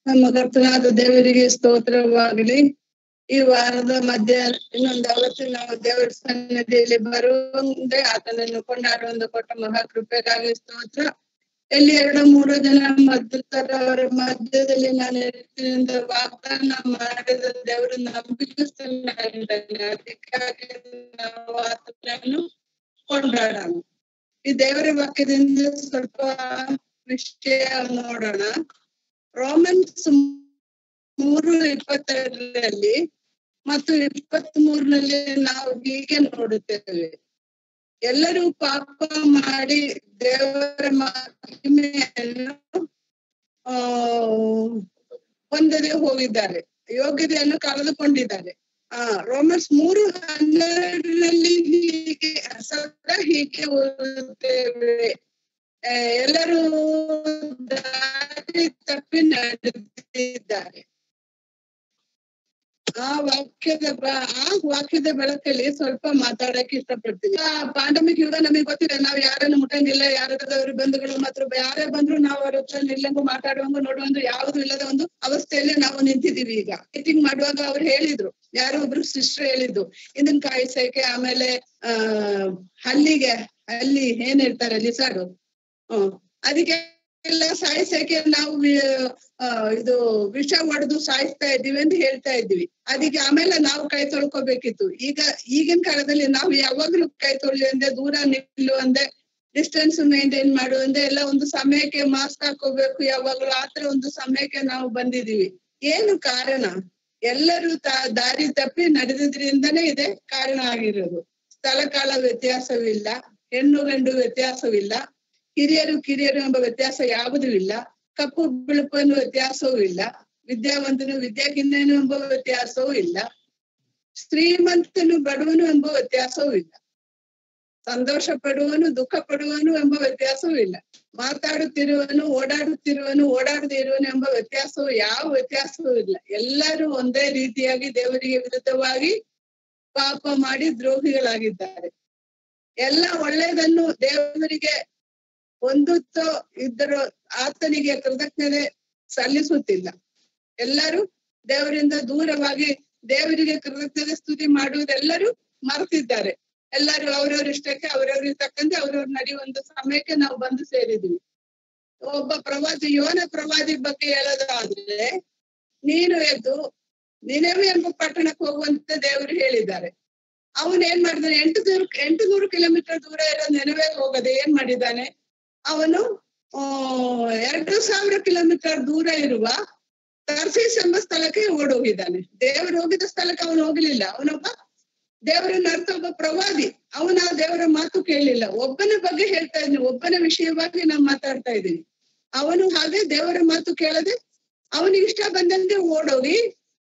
ನಮ್ಮ ಕರ್ತನಾದ ದೇವರಿಗೆ ಸ್ತೋತ್ರವಾಗಲಿ ಈ ವಾರದ ಮಧ್ಯ ಇನ್ನೊಂದು ಅವತ್ತು ನಾವು ದೇವರ ಸನ್ನಿಧಿಯಲ್ಲಿ ಬರುವಂತೆ ಆತನನ್ನು ಕೊಂಡಾಡುವಂದು ಕೊಟ್ಟ ಮಹಾಕೃಪೆಗಾಗಿ ಸ್ತೋತ್ರ ಎಲ್ಲಿ ಎರಡು ಮೂರು ಜನ ಮಧ್ಯಸ್ಥರವರ ಮಧ್ಯದಲ್ಲಿ ನಾನು ಇರ್ತೀನಿ ಅಂತ ವಾಗ್ದಾನ ಮಾಡಿದ ದೇವರು ನಂಬಿಕಸ್ಥನಾಗಿದ್ದಾನೆ ಅದಕ್ಕಾಗಿ ನಾವು ಆತನನ್ನು ಕೊಂಡಾಡೋಣ ಈ ದೇವರ ವಾಕ್ಯದಿಂದ ಸ್ವಲ್ಪ ವಿಷಯ ನೋಡೋಣ ರೋಮನ್ಸ್ ಮೂರು ಇಪ್ಪತ್ತೆರಡರಲ್ಲಿ ಮತ್ತು ಇಪ್ಪತ್ತ್ ಮೂರರಲ್ಲಿ ನಾವು ಹೀಗೆ ನೋಡುತ್ತೇವೆ ಎಲ್ಲರೂ ಪಾಪ ಮಾಡಿ ದೇವರ ಮಹಿಮೆಯನ್ನು ಆ ಹೊಂದದೆ ಹೋಗಿದ್ದಾರೆ ಯೋಗ್ಯತೆಯನ್ನು ಕಳೆದುಕೊಂಡಿದ್ದಾರೆ ಆ ರೋಮನ್ಸ್ ಮೂರು ಹನ್ನೆರಡರಲ್ಲಿ ಹೀಗೆ ಸದಾ ಹೀಗೆ ಓದುತ್ತೇವೆ ಆ, ಎಲ್ಲರೂ ದಾರಿ ತಪ್ಪಿ ನಡೆದಿದ್ದಾರೆ ಆ ವಾಕ್ಯದ ಬ- ಆ ವಾಕ್ಯದ ಬೆಳಕಲ್ಲಿ ಸ್ವಲ್ಪ ಮಾತಾಡಕ್ಕೆ ಇಷ್ಟಪಡ್ತೀನಿ ಆ ಪಾಂಡಮಿಕ್ ಯುಗ ನಮಗೆ ಗೊತ್ತಿದೆ ನಾವು ಯಾರನ್ನು ಮುಟ್ಟಂಗಿಲ್ಲ ಯಾರದವರು ಬಂಧುಗಳು ಮಾತ್ರ ಯಾರೇ ಬಂದ್ರು ನಾವು ಅವ್ರ ಹತ್ರ ನಿಲ್ಲಂಗು ಮಾತಾಡುವಂಗು ನೋಡುವಂಗು ಯಾವುದು ಇಲ್ಲದ ಒಂದು ಅವಸ್ಥೆಯಲ್ಲಿ ನಾವು ನಿಂತಿದೀವಿ ಈಗ ಮೀಟಿಂಗ್ ಮಾಡುವಾಗ ಅವ್ರು ಹೇಳಿದ್ರು ಯಾರೋ ಒಬ್ರು ಸಿಸ್ಟರ್ ಹೇಳಿದ್ದು ಇದನ್ ಕಾಯಿಸಕ್ಕೆ ಆಮೇಲೆ ಆ ಹಲ್ಲಿಗೆ ಹಲ್ಲಿ ಏನ್ ಹೇಳ್ತಾರೆ ಲಿಸಾಡು ಹ್ಮ್ ಅದಕ್ಕೆ ಎಲ್ಲ ಸಾಯಿಸಕ್ಕೆ ನಾವು ವಿ- ಆ, ಇದು ವಿಷ ಹೊಡೆದು ಸಾಯಿಸ್ತಾ ಇದ್ದೀವಿ ಅಂತ ಹೇಳ್ತಾ ಇದ್ವಿ ಅದಕ್ಕೆ ಆಮೇಲೆ ನಾವು ಕೈ ತೊಳ್ಕೊಬೇಕಿತ್ತು ಈಗ ಈಗಿನ ಕಾಲದಲ್ಲಿ ನಾವು ಯಾವಾಗ್ಲೂ ಕೈ ತೊಳ್ಳಿ ಅಂದೆ ದೂರ ನಿಲ್ಲು ಅಂದೆ ಡಿಸ್ಟೆನ್ಸ್ ಮೇಂಟೈನ್ ಮಾಡು ಅಂದೆ ಎಲ್ಲ ಒಂದು ಸಮಯಕ್ಕೆ ಮಾಸ್ಕ್ ಹಾಕೋಬೇಕು ಯಾವಾಗ್ಲೂ ಆತರ ಒಂದು ಸಮಯಕ್ಕೆ ನಾವು ಬಂದಿದೀವಿ ಏನು ಕಾರಣ ಎಲ್ಲರೂ ತಾ- ದಾರಿ ತಪ್ಪಿ ನಡೆದಿದ್ರಿಂದನೇ ಇದೆ ಕಾರಣ ಆಗಿರೋದು ಸ್ಥಳ ಕಾಲ ವ್ಯತ್ಯಾಸವಿಲ್ಲ ಹೆಣ್ಣು ಗಂಡು ವ್ಯತ್ಯಾಸವಿಲ್ಲ ಹಿರಿಯರು ಕಿರಿಯರು ಎಂಬ ವ್ಯತ್ಯಾಸ ಯಾವುದೂ ಇಲ್ಲ ಕಪ್ಪು ಬಿಳುಪು ಎನ್ನುವ ವ್ಯತ್ಯಾಸವೂ ಇಲ್ಲ ವಿದ್ಯಾವಂತನು ವಿದ್ಯಾಗಿನ್ನನು ಎಂಬ ವ್ಯತ್ಯಾಸವೂ ಇಲ್ಲ ಶ್ರೀಮಂತನು ಬಡವನು ಎಂಬ ವ್ಯತ್ಯಾಸವೂ ಇಲ್ಲ ಸಂತೋಷ ಪಡುವನು ದುಃಖ ಪಡುವನು ಎಂಬ ವ್ಯತ್ಯಾಸವೂ ಇಲ್ಲ ಮಾತಾಡುತ್ತಿರುವನು ಓಡಾಡುತ್ತಿರುವನು ಓಡಾಡದೇ ಇರುವನು ಎಂಬ ವ್ಯತ್ಯಾಸವು ಯಾವ ವ್ಯತ್ಯಾಸವೂ ಇಲ್ಲ ಎಲ್ಲರೂ ಒಂದೇ ರೀತಿಯಾಗಿ ದೇವರಿಗೆ ವಿರುದ್ಧವಾಗಿ ಪಾಪ ಮಾಡಿ ದ್ರೋಹಿಗಳಾಗಿದ್ದಾರೆ ಎಲ್ಲ ಒಳ್ಳೆಯದನ್ನು ದೇವರಿಗೆ ಹೊಂದುತ್ತೋ ಇದ್ದರೂ ಆತನಿಗೆ ಕೃತಜ್ಞತೆ ಸಲ್ಲಿಸುತ್ತಿಲ್ಲ ಎಲ್ಲರೂ ದೇವರಿಂದ ದೂರವಾಗಿ ದೇವರಿಗೆ ಕೃತಜ್ಞತೆ ಸ್ತುತಿ ಮಾಡುವುದೆಲ್ಲರೂ ಮರೆತಿದ್ದಾರೆ ಎಲ್ಲರೂ ಅವ್ರವ್ರ ಇಷ್ಟಕ್ಕೆ ಅವ್ರವ್ರಿಗೆ ತಕ್ಕಂತೆ ಅವ್ರವ್ರ ನಡೆಯುವಂತ ಸಮಯಕ್ಕೆ ನಾವು ಬಂದು ಸೇರಿದ್ವಿ ಒಬ್ಬ ಪ್ರವಾದಿ ಯೋನ ಪ್ರವಾದಿ ಬಗ್ಗೆ ಹೇಳೋದಾದ್ರೆ ನೀನು ಎದ್ದು ನಿನವೆ ಎಂಬ ಪಟ್ಟಣಕ್ಕೆ ಹೋಗುವಂತ ದೇವರು ಹೇಳಿದ್ದಾರೆ ಅವನ್ ಏನ್ ಮಾಡಿದಾನೆ ಎಂಟು ನೂರು ಎಂಟು ನೂರು ಕಿಲೋಮೀಟರ್ ದೂರ ಇರೋ ನೆನವೆ ಹೋಗದೆ ಏನ್ ಮಾಡಿದ್ದಾನೆ ಅವನು ಆ ಎರಡು ಸಾವಿರ ಕಿಲೋಮೀಟರ್ ದೂರ ಇರುವ ತರ್ಸೀಸ್ ಎಂಬ ಸ್ಥಳಕ್ಕೆ ಓಡೋಗಿದ್ದಾನೆ ದೇವರು ಹೋಗಿದ ಸ್ಥಳಕ್ಕೆ ಅವನು ಹೋಗ್ಲಿಲ್ಲ ಅವನೊಬ್ಬ ದೇವರನ್ನ ಅರ್ಥ ಒಬ್ಬ ಪ್ರವಾದಿ ಅವನ ಆ ದೇವರ ಮಾತು ಕೇಳಲಿಲ್ಲ ಒಬ್ಬನ ಬಗ್ಗೆ ಹೇಳ್ತಾ ಇದ್ದೀನಿ ಒಬ್ಬನ ವಿಷಯವಾಗಿ ನಾವು ಮಾತಾಡ್ತಾ ಇದ್ದೀನಿ ಅವನು ಹಾಗೆ ದೇವರ ಮಾತು ಕೇಳದೆ ಅವನಿಗೆ ಇಷ್ಟ ಬಂದಂತೆ ಓಡೋಗಿ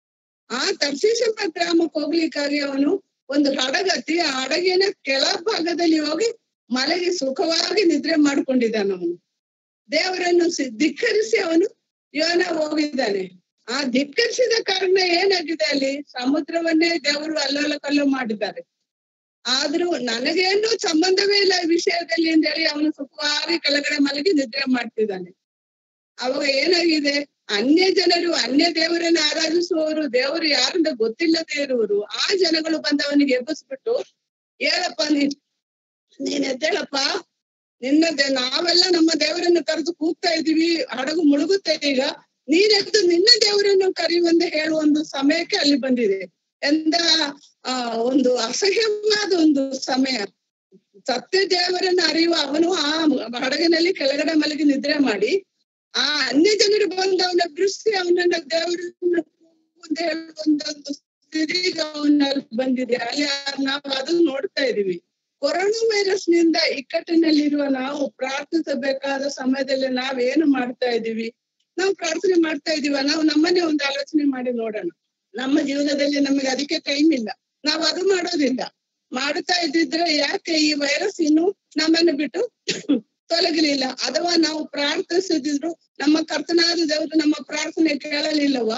ಆ ತರ್ಸೀಸ್ ಎಂಬ ಗ್ರಾಮಕ್ಕೆ ಹೋಗ್ಲಿಕ್ಕಾಗಿ ಅವನು ಒಂದು ಹಡಗತ್ತಿ ಆ ಹಡಗಿನ ಕೆಳಭಾಗದಲ್ಲಿ ಹೋಗಿ ಮಲೆಗೆ ಸುಖವಾಗಿ ನಿದ್ರೆ ಮಾಡ್ಕೊಂಡಿದ್ದಾನ ಅವನು ದೇವರನ್ನು ಸಿ- ಧಿಕ್ಕರಿಸಿ ಅವನು ಯೋನ ಹೋಗಿದ್ದಾನೆ ಆ ಧಿಕ್ಕರಿಸಿದ ಕಾರಣ ಏನಾಗಿದೆ ಅಲ್ಲಿ ಸಮುದ್ರವನ್ನೇ ದೇವರು ಅಲ್ಲೋಲ ಕಲ್ಲು ಮಾಡಿದ್ದಾರೆ ಆದ್ರೂ ನನಗೇನು ಸಂಬಂಧವೇ ಇಲ್ಲ ಈ ವಿಷಯದಲ್ಲಿ ಅಂತ ಹೇಳಿ ಅವನು ಸುಖವಾಗಿ ಕೆಳಗಡೆ ಮಲಗಿ ನಿದ್ರೆ ಮಾಡ್ತಿದ್ದಾನೆ ಅವಾಗ ಏನಾಗಿದೆ ಅನ್ಯ ಜನರು ಅನ್ಯ ದೇವರನ್ನ ಆರಾಧಿಸುವವರು ದೇವರು ಯಾರಿಂದ ಗೊತ್ತಿಲ್ಲದೆ ಇರುವರು ಆ ಜನಗಳು ಬಂದವನಿಗೆ ಎಬ್ಬಿಸ್ಬಿಟ್ಟು ಹೇಳಪ್ಪ ನೀನ್ ನೀನ್ ಎದ್ದೇಳಪ್ಪ ನಿನ್ನ ದೇ- ನಾವೆಲ್ಲ ನಮ್ಮ ದೇವರನ್ನು ಕರೆದು ಕೂಗ್ತಾ ಇದೀವಿ ಹಡಗು ಮುಳುಗುತ್ತೆ ಈಗ ನೀನೆದ್ದು ನಿನ್ನ ದೇವರನ್ನು ಕರೆಯುವಂತ ಹೇಳುವ ಒಂದು ಸಮಯಕ್ಕೆ ಅಲ್ಲಿ ಬಂದಿದೆ ಎಂದ ಆ ಒಂದು ಅಸಹ್ಯವಾದ ಒಂದು ಸಮಯ ಸತ್ಯ ದೇವರನ್ನ ಅರಿಯುವ ಅವನು ಆ ಹಡಗಿನಲ್ಲಿ ಕೆಳಗಡೆ ಮಲಗಿ ನಿದ್ರೆ ಮಾಡಿ ಆ ಅನ್ಯ ಜನರು ಬಂದು ಅವನ ದೃಷ್ಟಿ ಅವನನ್ನ ದೇವರನ್ನು ಅಂತ ಹೇಳುವಂತ ಒಂದು ಸ್ಥಿತಿಗೆ ಅವನಲ್ಲಿ ಬಂದಿದೆ ಅಲ್ಲಿ ನಾವು ಅದನ್ನ ನೋಡ್ತಾ ಇದೀವಿ ಕೊರೋನಾ ವೈರಸ್ ನಿಂದ ಇಕ್ಕಟ್ಟಿನಲ್ಲಿರುವ ನಾವು ಪ್ರಾರ್ಥಿಸಬೇಕಾದ ಸಮಯದಲ್ಲಿ ನಾವೇನು ಮಾಡ್ತಾ ಇದೀವಿ ನಾವು ಪ್ರಾರ್ಥನೆ ಮಾಡ್ತಾ ಇದೀವ ನಾವು ನಮ್ಮನ್ನೇ ಒಂದು ಆಲೋಚನೆ ಮಾಡಿ ನೋಡೋಣ ನಮ್ಮ ಜೀವನದಲ್ಲಿ ನಮಗೆ ಅದಕ್ಕೆ ಟೈಮ್ ಇಲ್ಲ ನಾವು ಅದು ಮಾಡೋದಿಲ್ಲ ಮಾಡ್ತಾ ಇದ್ದಿದ್ರೆ ಯಾಕೆ ಈ ವೈರಸ್ ಇನ್ನು ನಮ್ಮನ್ನು ಬಿಟ್ಟು ತೊಲಗಲಿಲ್ಲ ಅಥವಾ ನಾವು ಪ್ರಾರ್ಥಿಸಿದ್ರು ನಮ್ಮ ಕರ್ತನಾದ ದೇವರು ನಮ್ಮ ಪ್ರಾರ್ಥನೆ ಕೇಳಲಿಲ್ಲವಾ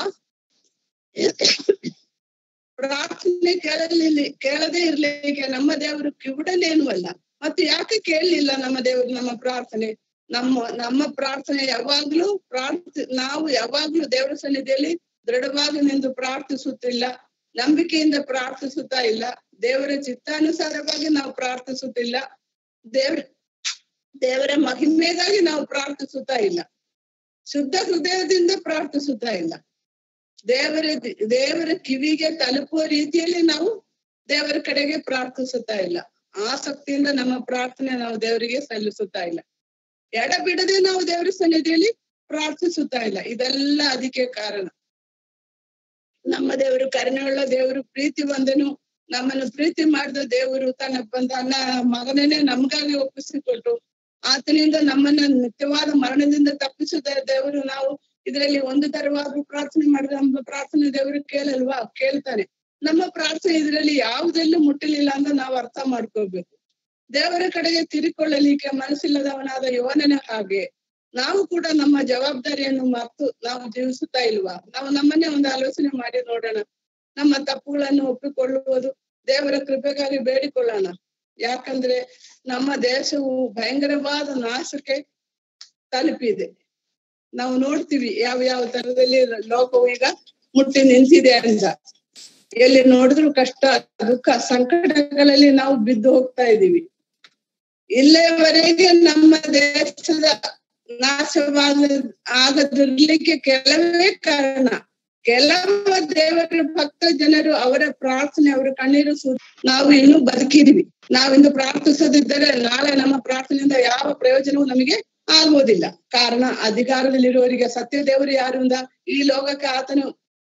ಪ್ರಾರ್ಥನೆ ಕೇಳಲಿಲ್ಲ ಕೇಳದೇ ಇರ್ಲಿಕ್ಕೆ ನಮ್ಮ ದೇವರು ಕಿವುಡನೇನು ಅಲ್ಲ ಮತ್ತೆ ಯಾಕೆ ಕೇಳಲಿಲ್ಲ ನಮ್ಮ ದೇವರು ನಮ್ಮ ಪ್ರಾರ್ಥನೆ ನಮ್ಮ ನಮ್ಮ ಪ್ರಾರ್ಥನೆ ಯಾವಾಗ್ಲೂ ಪ್ರಾರ್ಥಿ ನಾವು ಯಾವಾಗ್ಲೂ ದೇವರ ಸನ್ನಿಧಿಯಲ್ಲಿ ದೃಢವಾಗಿ ನಿಂತು ಪ್ರಾರ್ಥಿಸುತ್ತಿಲ್ಲ ನಂಬಿಕೆಯಿಂದ ಪ್ರಾರ್ಥಿಸುತ್ತಾ ಇಲ್ಲ ದೇವರ ಚಿತ್ತಾನುಸಾರವಾಗಿ ನಾವು ಪ್ರಾರ್ಥಿಸುತ್ತಿಲ್ಲ ದೇವ್ರ ದೇವರ ಮಹಿಮೆಗಾಗಿ ನಾವು ಪ್ರಾರ್ಥಿಸುತ್ತಾ ಇಲ್ಲ ಶುದ್ಧ ಹೃದಯದಿಂದ ಪ್ರಾರ್ಥಿಸುತ್ತಾ ಇಲ್ಲ ದೇವರ ದೇವರ ಕಿವಿಗೆ ತಲುಪುವ ರೀತಿಯಲ್ಲಿ ನಾವು ದೇವರ ಕಡೆಗೆ ಪ್ರಾರ್ಥಿಸುತ್ತಾ ಇಲ್ಲ ಆಸಕ್ತಿಯಿಂದ ನಮ್ಮ ಪ್ರಾರ್ಥನೆ ನಾವು ದೇವರಿಗೆ ಸಲ್ಲಿಸುತ್ತಾ ಇಲ್ಲ ಎಡ ಬಿಡದೆ ನಾವು ದೇವರ ಸನ್ನಿಧಿಯಲ್ಲಿ ಪ್ರಾರ್ಥಿಸುತ್ತಾ ಇಲ್ಲ ಇದೆಲ್ಲ ಅದಕ್ಕೆ ಕಾರಣ ನಮ್ಮ ದೇವರು ಕರುಣೆಯುಳ್ಳ ದೇವರು ಪ್ರೀತಿ ಬಂದನು ನಮ್ಮನ್ನು ಪ್ರೀತಿ ಮಾಡಿದ ದೇವರು ತನ್ನ ತನ್ನ ಮಗನನ್ನೇ ನಮ್ಗಾಗಿ ಒಪ್ಪಿಸಿಕೊಟ್ಟು ಆತನಿಂದ ನಮ್ಮನ್ನ ನಿತ್ಯವಾದ ಮರಣದಿಂದ ತಪ್ಪಿಸಿದ ದೇವರು ನಾವು ಇದರಲ್ಲಿ ಒಂದು ತರವಾದ ಪ್ರಾರ್ಥನೆ ಮಾಡಿದ್ರೆ ನಮ್ಮ ಪ್ರಾರ್ಥನೆ ದೇವರು ಕೇಳಲ್ವಾ ಕೇಳ್ತಾನೆ ನಮ್ಮ ಪ್ರಾರ್ಥನೆ ಇದರಲ್ಲಿ ಯಾವುದೆಲ್ಲೂ ಮುಟ್ಟಲಿಲ್ಲ ಅಂತ ನಾವು ಅರ್ಥ ಮಾಡ್ಕೋಬೇಕು ದೇವರ ಕಡೆಗೆ ತಿರುಕೊಳ್ಳಲಿಕ್ಕೆ ಮನಸ್ಸಿಲ್ಲದವನಾದ ಯೋನನ ಹಾಗೆ ನಾವು ಕೂಡ ನಮ್ಮ ಜವಾಬ್ದಾರಿಯನ್ನು ಮರ್ತು ನಾವು ಜೀವಿಸುತ್ತಾ ಇಲ್ವಾ ನಾವು ನಮ್ಮನ್ನೇ ಒಂದು ಆಲೋಚನೆ ಮಾಡಿ ನೋಡೋಣ ನಮ್ಮ ತಪ್ಪುಗಳನ್ನು ಒಪ್ಪಿಕೊಳ್ಳುವುದು ದೇವರ ಕೃಪೆಗಾಗಿ ಬೇಡಿಕೊಳ್ಳೋಣ ಯಾಕಂದ್ರೆ ನಮ್ಮ ದೇಶವು ಭಯಂಕರವಾದ ನಾಶಕ್ಕೆ ತಲುಪಿದೆ ನಾವು ನೋಡ್ತೀವಿ ಯಾವ ಯಾವ ತರದಲ್ಲಿ ಲೋಕವು ಈಗ ಮುಟ್ಟಿ ನಿಂತಿದೆ ಅಂತ ಎಲ್ಲಿ ನೋಡಿದ್ರು ಕಷ್ಟ ದುಃಖ ಸಂಕಟಗಳಲ್ಲಿ ನಾವು ಬಿದ್ದು ಹೋಗ್ತಾ ಇದೀವಿ ಇಲ್ಲಿವರೆಗೆ ನಮ್ಮ ದೇಶದ ನಾಶವಾದ ಆಗದಿರ್ಲಿಕ್ಕೆ ಕೆಲವೇ ಕಾರಣ ಕೆಲವ ದೇವರ ಭಕ್ತ ಜನರು ಅವರ ಪ್ರಾರ್ಥನೆ ಅವರ ಕಣ್ಣೀರು ಸು ನಾವು ಇನ್ನೂ ಬದುಕಿದೀವಿ ನಾವಿಂದು ಪ್ರಾರ್ಥಿಸದಿದ್ದರೆ ನಾಳೆ ನಮ್ಮ ಪ್ರಾರ್ಥನೆಯಿಂದ ಯಾವ ಪ್ರಯೋಜನವೂ ನಮಗೆ ಆಗುವುದಿಲ್ಲ ಕಾರಣ ಅಧಿಕಾರದಲ್ಲಿರುವವರಿಗೆ ಸತ್ಯ ದೇವರು ಯಾರು ಅಂದ ಈ ಲೋಕಕ್ಕೆ ಆತನು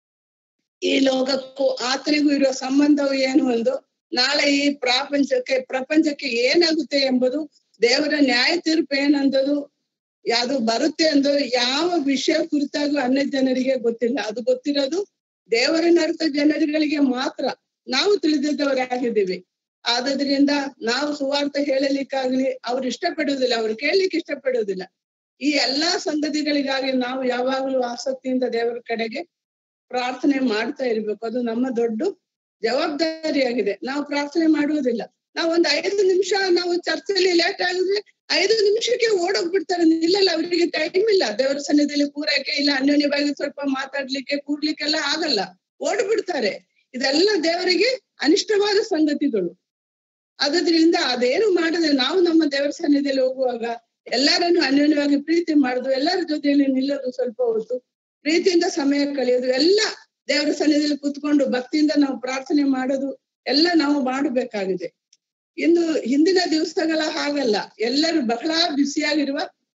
ಈ ಲೋಕಕ್ಕೂ ಆತನಿಗೂ ಇರುವ ಸಂಬಂಧವು ಏನು ಎಂದು ನಾಳೆ ಈ ಪ್ರಾಪಂಚಕ್ಕೆ ಪ್ರಪಂಚಕ್ಕೆ ಏನಾಗುತ್ತೆ ಎಂಬುದು ದೇವರ ನ್ಯಾಯ ತೀರ್ಪು ಏನಂದದು ಯಾವುದು ಬರುತ್ತೆ ಎಂದು ಯಾವ ವಿಷಯ ಕುರಿತಾಗೂ ಅನ್ಯ ಜನರಿಗೆ ಗೊತ್ತಿಲ್ಲ ಅದು ಗೊತ್ತಿರೋದು ದೇವರ ನರ್ತ ಜನರುಗಳಿಗೆ ಮಾತ್ರ ನಾವು ತಿಳಿದಿದ್ದವರಾಗಿದ್ದೀವಿ ಆದದ್ರಿಂದ ನಾವು ಸುವಾರ್ಥ ಹೇಳಲಿಕ್ಕಾಗ್ಲಿ ಅವ್ರು ಇಷ್ಟಪಡುವುದಿಲ್ಲ ಅವ್ರು ಕೇಳಲಿಕ್ಕೆ ಇಷ್ಟಪಡುವುದಿಲ್ಲ ಈ ಎಲ್ಲಾ ಸಂಗತಿಗಳಿಗಾಗಿ ನಾವು ಯಾವಾಗಲೂ ಆಸಕ್ತಿಯಿಂದ ದೇವರ ಕಡೆಗೆ ಪ್ರಾರ್ಥನೆ ಮಾಡ್ತಾ ಇರ್ಬೇಕು ಅದು ನಮ್ಮ ದೊಡ್ಡ ಜವಾಬ್ದಾರಿಯಾಗಿದೆ ನಾವು ಪ್ರಾರ್ಥನೆ ಮಾಡುವುದಿಲ್ಲ ನಾವು ಒಂದು ಐದು ನಿಮಿಷ ನಾವು ಚರ್ಚೆಯಲ್ಲಿ ಲೇಟ್ ಆಗಿದ್ರೆ ಐದು ನಿಮಿಷಕ್ಕೆ ಓಡೋಗ್ಬಿಡ್ತಾರೆ ನಿಲ್ಲಲ್ಲ ಅವರಿಗೆ ಟೈಮ್ ಇಲ್ಲ ದೇವರ ಸನ್ನಿಧಿಯಲ್ಲಿ ಕೂರಕ್ಕೆ ಇಲ್ಲ ಅನ್ಯೋನ್ಯವಾಗಿ ಸ್ವಲ್ಪ ಮಾತಾಡ್ಲಿಕ್ಕೆ ಕೂರ್ಲಿಕ್ಕೆಲ್ಲ ಆಗಲ್ಲ ಓಡ್ಬಿಡ್ತಾರೆ ಇದೆಲ್ಲ ದೇವರಿಗೆ ಅನಿಷ್ಟವಾದ ಸಂಗತಿಗಳು ಆದ್ರಿಂದ ಅದೇನು ಮಾಡದೆ ನಾವು ನಮ್ಮ ದೇವರ ಸನ್ನಿಧಿಯಲ್ಲಿ ಹೋಗುವಾಗ ಎಲ್ಲರನ್ನು ಅನ್ಯೋನ್ಯವಾಗಿ ಪ್ರೀತಿ ಮಾಡುದು ಎಲ್ಲರ ಜೊತೆಯಲ್ಲಿ ನಿಲ್ಲೋದು ಸ್ವಲ್ಪ ಹೊತ್ತು ಪ್ರೀತಿಯಿಂದ ಸಮಯ ಕಳೆಯೋದು ಎಲ್ಲ ದೇವರ ಸನ್ನಿಧಿಯಲ್ಲಿ ಕುತ್ಕೊಂಡು ಭಕ್ತಿಯಿಂದ ನಾವು ಪ್ರಾರ್ಥನೆ ಮಾಡೋದು ಎಲ್ಲ ನಾವು ಮಾಡಬೇಕಾಗಿದೆ ಇನ್ನು ಹಿಂದಿನ ದಿವಸಗಳ ಹಾಗಲ್ಲ ಎಲ್ಲರೂ ಬಹಳ ಬಿಸಿಯಾಗಿರುವ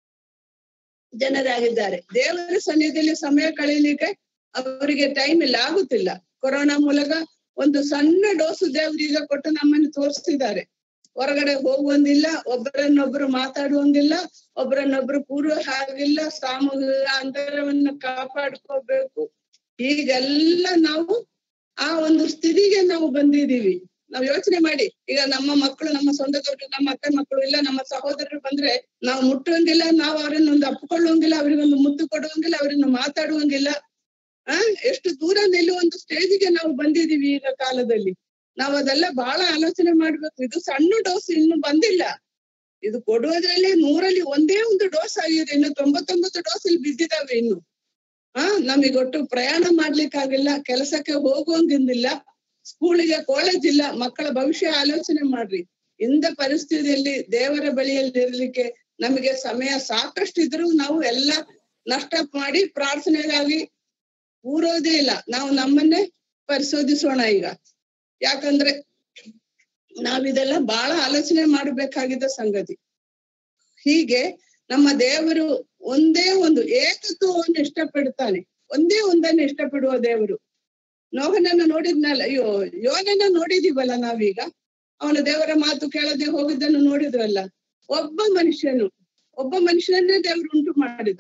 ಜನರಾಗಿದ್ದಾರೆ ದೇವರ ಸನ್ನಿಧಿಯಲ್ಲಿ ಸಮಯ ಕಳೆಯಲಿಕ್ಕೆ ಅವರಿಗೆ ಟೈಮ್ ಇಲ್ಲ ಆಗುತ್ತಿಲ್ಲ ಕೊರೋನಾ ಮೂಲಕ ಒಂದು ಸಣ್ಣ ಡೋಸು ದೇವರೀಗ ಕೊಟ್ಟು ನಮ್ಮನ್ನು ತೋರಿಸ್ತಿದ್ದಾರೆ ಹೊರಗಡೆ ಹೋಗುವಂದಿಲ್ಲ ಒಬ್ಬರನ್ನೊಬ್ರು ಮಾತಾಡುವಂಗಿಲ್ಲ ಒಬ್ಬರನ್ನೊಬ್ರು ಕೂರುವ ಹಾಗಿಲ್ಲ ಸಾಮೂಹಿಕ ಅಂತರವನ್ನು ಕಾಪಾಡ್ಕೋಬೇಕು ಹೀಗೆಲ್ಲ ನಾವು ಆ ಒಂದು ಸ್ಥಿತಿಗೆ ನಾವು ಬಂದಿದೀವಿ ನಾವ್ ಯೋಚನೆ ಮಾಡಿ ಈಗ ನಮ್ಮ ಮಕ್ಕಳು ನಮ್ಮ ಸ್ವಂತ ದೊಡ್ಡ ನಮ್ಮ ಅಕ್ಕ ಮಕ್ಕಳು ಇಲ್ಲ ನಮ್ಮ ಸಹೋದರರು ಬಂದ್ರೆ ನಾವು ಮುಟ್ಟುವಂಗಿಲ್ಲ ನಾವು ಅವರನ್ನ ಒಂದು ಅಪ್ಕೊಳ್ಳುವಂಗಿಲ್ಲ ಅವರಿಗೊಂದು ಮುತ್ತು ಕೊಡುವಂಗಿಲ್ಲ ಅವರನ್ನ ಮಾತಾಡುವಂಗಿಲ್ಲ ಆ ಎಷ್ಟು ದೂರ ನಿಲ್ಲುವ ಒಂದು ಸ್ಟೇಜಿಗೆ ನಾವು ಬಂದಿದೀವಿ ಈಗ ಕಾಲದಲ್ಲಿ ನಾವು ಅದೆಲ್ಲ ಬಹಳ ಆಲೋಚನೆ ಮಾಡ್ಬೇಕು ಇದು ಸಣ್ಣ ಡೋಸ್ ಇನ್ನು ಬಂದಿಲ್ಲ ಇದು ಕೊಡುವುದ್ರಲ್ಲಿ ನೂರಲ್ಲಿ ಒಂದೇ ಒಂದು ಡೋಸ್ ಆಗಿದೆ ಇನ್ನು ತೊಂಬತ್ತೊಂಬತ್ತು ಡೋಸ್ ಇಲ್ಲಿ ಬಿದ್ದಿದಾವೆ ಇನ್ನು ಆ ನಮಗೊಟ್ಟು ಪ್ರಯಾಣ ಮಾಡ್ಲಿಕ್ಕಾಗಿಲ್ಲ ಕೆಲಸಕ್ಕೆ ಹೋಗುವಂಗಿಲ್ಲ ಸ್ಕೂಲಿಗೆ ಕಾಲೇಜ್ ಇಲ್ಲ ಮಕ್ಕಳ ಭವಿಷ್ಯ ಆಲೋಚನೆ ಮಾಡ್ರಿ ಇಂಥ ಪರಿಸ್ಥಿತಿಯಲ್ಲಿ ದೇವರ ಬಳಿಯಲ್ಲಿ ಇರ್ಲಿಕ್ಕೆ ನಮಗೆ ಸಮಯ ಸಾಕಷ್ಟಿದ್ರು ನಾವು ಎಲ್ಲ ನಷ್ಟ ಮಾಡಿ ಪ್ರಾರ್ಥನೆಗಾಗಿ ಕೂರೋದೇ ಇಲ್ಲ ನಾವು ನಮ್ಮನ್ನೇ ಪರಿಶೋಧಿಸೋಣ ಈಗ ಯಾಕಂದ್ರೆ ನಾವಿದೆಲ್ಲ ಬಹಳ ಆಲೋಚನೆ ಮಾಡಬೇಕಾಗಿದ್ದ ಸಂಗತಿ ಹೀಗೆ ನಮ್ಮ ದೇವರು ಒಂದೇ ಒಂದು ಏಕತ್ವವನ್ನು ಇಷ್ಟಪಡ್ತಾನೆ ಒಂದೇ ಒಂದನ್ನು ಇಷ್ಟಪಡುವ ದೇವರು ನೋಹನನ್ನ ನೋಡಿದ್ನಲ್ಲ ಅಯ್ಯೋ ಯೋನನ್ನ ನೋಡಿದೀವಲ್ಲ ನಾವೀಗ ಅವನು ದೇವರ ಮಾತು ಕೇಳದೆ ಹೋಗಿದ್ದನ್ನು ನೋಡಿದ್ರಲ್ಲ ಒಬ್ಬ ಮನುಷ್ಯನು ಒಬ್ಬ ಮನುಷ್ಯನನ್ನೇ ದೇವರು ಉಂಟು ಮಾಡಿದ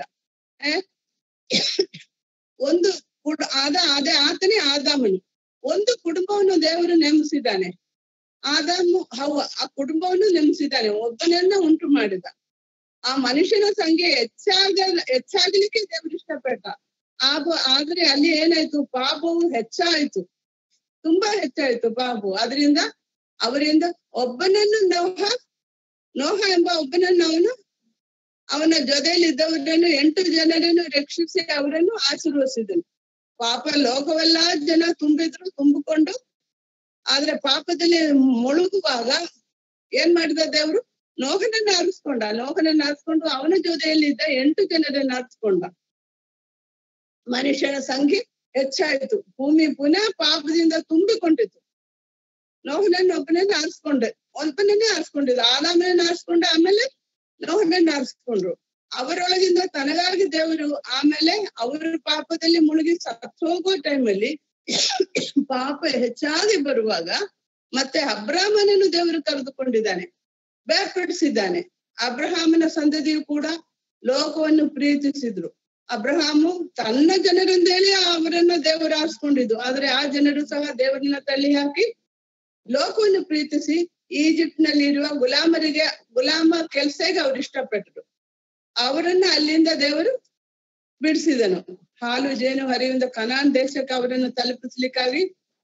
ಒಂದು ಕುಡ್ ಆದ ಅದೇ ಆತನೇ ಆದಾಮನು ಒಂದು ಕುಟುಂಬವನ್ನು ದೇವರು ನೇಮಿಸಿದ್ದಾನೆ ಆದಾಮು ಹವ್ವ ಆ ಕುಟುಂಬವನ್ನು ನೇಮಿಸಿದ್ದಾನೆ ಒಬ್ಬನನ್ನ ಉಂಟು ಮಾಡಿದ ಆ ಮನುಷ್ಯನ ಸಂಖ್ಯೆ ಹೆಚ್ಚಾಗ ಹೆಚ್ಚಾಗ್ಲಿಕ್ಕೆ ದೇವರು ಇಷ್ಟಪಟ್ಟ ಆಗ ಆದ್ರೆ ಅಲ್ಲಿ ಏನಾಯ್ತು ಪಾಪವು ಹೆಚ್ಚಾಯ್ತು ತುಂಬಾ ಹೆಚ್ಚಾಯ್ತು ಪಾಪು ಅದರಿಂದ ಅವರಿಂದ ಒಬ್ಬನನ್ನು ನೋಹ ನೋಹ ಎಂಬ ಒಬ್ಬನನ್ನು ಅವನು ಅವನ ಜೊತೆಯಲ್ಲಿ ಇದ್ದವರನ್ನು ಎಂಟು ಜನರನ್ನು ರಕ್ಷಿಸಿ ಅವರನ್ನು ಆಶೀರ್ವದಿಸಿದನು ಪಾಪ ಲೋಕವೆಲ್ಲಾ ಜನ ತುಂಬಿದ್ರು ತುಂಬಿಕೊಂಡು ಆದ್ರೆ ಪಾಪದಲ್ಲಿ ಮುಳುಗುವಾಗ ಏನ್ ಮಾಡಿದ ದೇವ್ರು ನೋಹನನ್ನ ಆರಿಸ್ಕೊಂಡ ನೋಹನನ್ನ ಆರಿಸ್ಕೊಂಡು ಅವನ ಜೊತೆಯಲ್ಲಿ ಇದ್ದ ಎಂಟು ಜನರನ್ನ ಆರಿಸ್ಕೊಂಡ ಮನುಷ್ಯನ ಸಂಖ್ಯೆ ಹೆಚ್ಚಾಯಿತು ಭೂಮಿ ಪುನಃ ಪಾಪದಿಂದ ತುಂಬಿಕೊಂಡಿತು ನೋಹನನ್ನ ಒಬ್ಬನನ್ನ ಆರಿಸ್ಕೊಂಡೆ ಒಬ್ಬನನ್ನೇ ಆರಿಸ್ಕೊಂಡಿದ್ದು ಆದಾಮನನ್ನ ಆರಿಸ್ಕೊಂಡ ಆಮೇಲೆ ನೋಹನನ್ನ ಆರಿಸ್ಕೊಂಡ್ರು ಅವರೊಳಗಿಂದ ತನಗಾಗಿ ದೇವರು ಆಮೇಲೆ ಅವರ ಪಾಪದಲ್ಲಿ ಮುಳುಗಿ ಸತ್ತೋಗೋ ಟೈಮಲ್ಲಿ ಪಾಪ ಹೆಚ್ಚಾಗಿ ಬರುವಾಗ ಮತ್ತೆ ಅಬ್ರಾಹ್ಮನನ್ನು ದೇವರು ಕರೆದುಕೊಂಡಿದ್ದಾನೆ ಬೇರ್ಪಡಿಸಿದ್ದಾನೆ ಅಬ್ರಹಾಮನ ಸಂತತಿಯು ಕೂಡ ಲೋಕವನ್ನು ಪ್ರೀತಿಸಿದ್ರು ಅಬ್ರಹಾಮು ತನ್ನ ಜನರಿಂದೇಳಿ ಅವರನ್ನ ದೇವರು ಆರಿಸ್ಕೊಂಡಿದ್ದು ಆದ್ರೆ ಆ ಜನರು ಸಹ ದೇವರನ್ನ ತಳ್ಳಿ ಹಾಕಿ ಲೋಕವನ್ನು ಪ್ರೀತಿಸಿ ಈಜಿಪ್ಟ್ ನಲ್ಲಿ ಇರುವ ಗುಲಾಮರಿಗೆ ಗುಲಾಮ ಕೆಲ್ಸಗೆ ಅವ್ರು ಇಷ್ಟಪಟ್ಟರು ಅವರನ್ನ ಅಲ್ಲಿಂದ ದೇವರು ಬಿಡಿಸಿದನು ಹಾಲು ಜೇನು ಹರಿಯಿಂದ ಕನಾನ್ ದೇಶಕ್ಕೆ ಅವರನ್ನು ತಲುಪಿಸ್ಲಿಕ್ಕಾಗಿ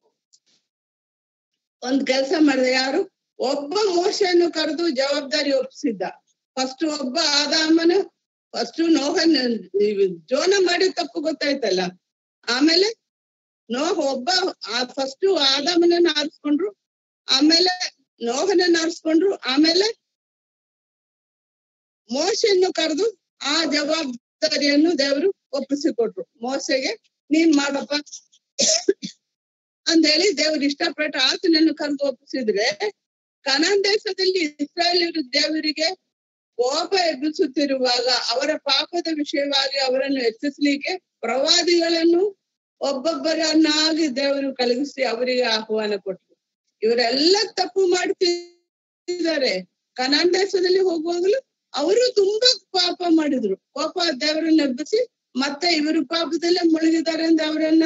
ಒಂದ್ ಕೆಲಸ ಮಾಡಿದ ಯಾರು ಒಬ್ಬ ಮೋಶೆಯನ್ನು ಕರೆದು ಜವಾಬ್ದಾರಿ ಒಪ್ಪಿಸಿದ್ದ ಫಸ್ಟ್ ಒಬ್ಬ ಆದಾಮನ ಫಸ್ಟ್ ನೋಹನ್ ಜೋನ ಮಾಡಿ ತಪ್ಪು ಗೊತ್ತಾಯ್ತಲ್ಲ ಆಮೇಲೆ ನೋಹ ಒಬ್ಬ ಫಸ್ಟ್ ಆದಾಮನನ್ನ ಆರಿಸ್ಕೊಂಡ್ರು ಆಮೇಲೆ ನೋಹನನ್ನ ಆರಿಸ್ಕೊಂಡ್ರು ಆಮೇಲೆ ಮೋಸೆಯನ್ನು ಕರೆದು ಆ ಜವಾಬ್ದಾರಿಯನ್ನು ದೇವರು ಒಪ್ಪಿಸಿಕೊಟ್ರು ಮೋಸೆಗೆ ನೀನ್ ಮಾಡಪ್ಪ ಅಂತ ಹೇಳಿ ದೇವ್ರು ಇಷ್ಟಪಟ್ಟು ಆತನನ್ನು ಕರೆದು ಒಪ್ಪಿಸಿದ್ರೆ ಕನಾನ್ ದೇಶದಲ್ಲಿ ಇಸ್ರಾಯೇಲರು ದೇವರಿಗೆ ಕೋಪ ಎಬ್ಬಿಸುತ್ತಿರುವಾಗ ಅವರ ಪಾಪದ ವಿಷಯವಾಗಿ ಅವರನ್ನು ಹೆಚ್ಚಿಸ್ಲಿಕ್ಕೆ ಪ್ರವಾದಿಗಳನ್ನು ಒಬ್ಬೊಬ್ಬರನ್ನಾಗಿ ದೇವರು ಕಲಗಿಸಿ ಅವರಿಗೆ ಆಹ್ವಾನ ಕೊಟ್ಟರು ಇವರೆಲ್ಲ ತಪ್ಪು ಮಾಡ್ತಿದ್ದಾರೆ ಕನಾನ್ ದೇಶದಲ್ಲಿ ಹೋಗುವಾಗಲೂ ಅವರು ತುಂಬಾ ಪಾಪ ಮಾಡಿದ್ರು ಕೋಪ ದೇವರನ್ನ ಎಬ್ಬಿಸಿ ಮತ್ತೆ ಇವರು ಪಾಪದಲ್ಲೇ ಮುಳುಗಿದ್ದಾರೆ ಅಂತ ಅವರನ್ನ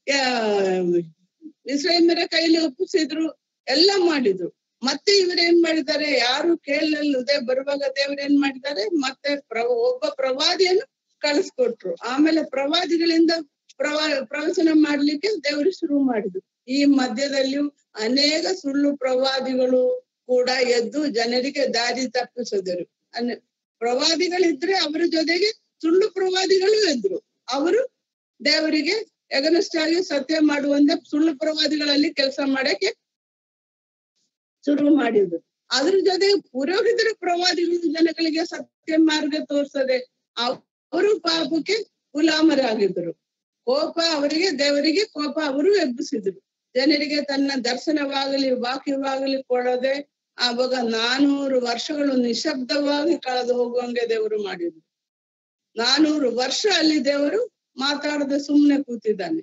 ಇಸ್ರೇಮರ ಕೈಲಿ ಒಪ್ಪಿಸಿದ್ರು ಎಲ್ಲ ಮಾಡಿದ್ರು ಮತ್ತೆ ಇವ್ರೇನ್ ಮಾಡಿದ್ದಾರೆ ಯಾರು ಕೇಳಲ್ಲದೆ ಬರುವಾಗ ದೇವ್ರ ಏನ್ ಮಾಡಿದ್ದಾರೆ ಮತ್ತೆ ಪ್ರವ ಒಬ್ಬ ಪ್ರವಾದಿಯನ್ನು ಕಳಿಸ್ಕೊಟ್ರು ಆಮೇಲೆ ಪ್ರವಾದಿಗಳಿಂದ ಪ್ರವಾ ಪ್ರವಚನ ಮಾಡ್ಲಿಕ್ಕೆ ದೇವರು ಶುರು ಮಾಡಿದ್ರು ಈ ಮಧ್ಯದಲ್ಲಿಯೂ ಅನೇಕ ಸುಳ್ಳು ಪ್ರವಾದಿಗಳು ಕೂಡ ಎದ್ದು ಜನರಿಗೆ ದಾರಿ ತಪ್ಪಿಸಿದರು ಅನ್ ಪ್ರವಾದಿಗಳಿದ್ರೆ ಅವರ ಜೊತೆಗೆ ಸುಳ್ಳು ಪ್ರವಾದಿಗಳು ಇದ್ರು ಅವರು ದೇವರಿಗೆ ಎಗನಷ್ಟಾಗಿ ಸತ್ಯ ಮಾಡುವಂತೆ ಸುಳ್ಳು ಪ್ರವಾದಿಗಳಲ್ಲಿ ಕೆಲಸ ಮಾಡಕ್ಕೆ ಶುರು ಮಾಡಿದ್ರು ಅದ್ರ ಜೊತೆ ಪುರೋಹಿತರ ಪ್ರವಾದಿಗಳು ಜನಗಳಿಗೆ ಸತ್ಯ ಮಾರ್ಗ ತೋರ್ಸದೆ ಅವರು ಪಾಪಕ್ಕೆ ಗುಲಾಮರಾಗಿದ್ರು ಕೋಪ ಅವರಿಗೆ ದೇವರಿಗೆ ಕೋಪ ಅವರು ಎಬ್ಬಿಸಿದ್ರು ಜನರಿಗೆ ತನ್ನ ದರ್ಶನವಾಗಲಿ ವಾಕ್ಯವಾಗಲಿ ಕೊಡದೆ ಆವಾಗ ನಾನೂರು ವರ್ಷಗಳು ನಿಶಬ್ದವಾಗಿ ಕಳೆದು ಹೋಗುವಂಗೆ ದೇವರು ಮಾಡಿದ್ರು ನಾನೂರು ವರ್ಷ ಅಲ್ಲಿ ದೇವರು ಮಾತಾಡದೆ ಸುಮ್ನೆ ಕೂತಿದ್ದಾನೆ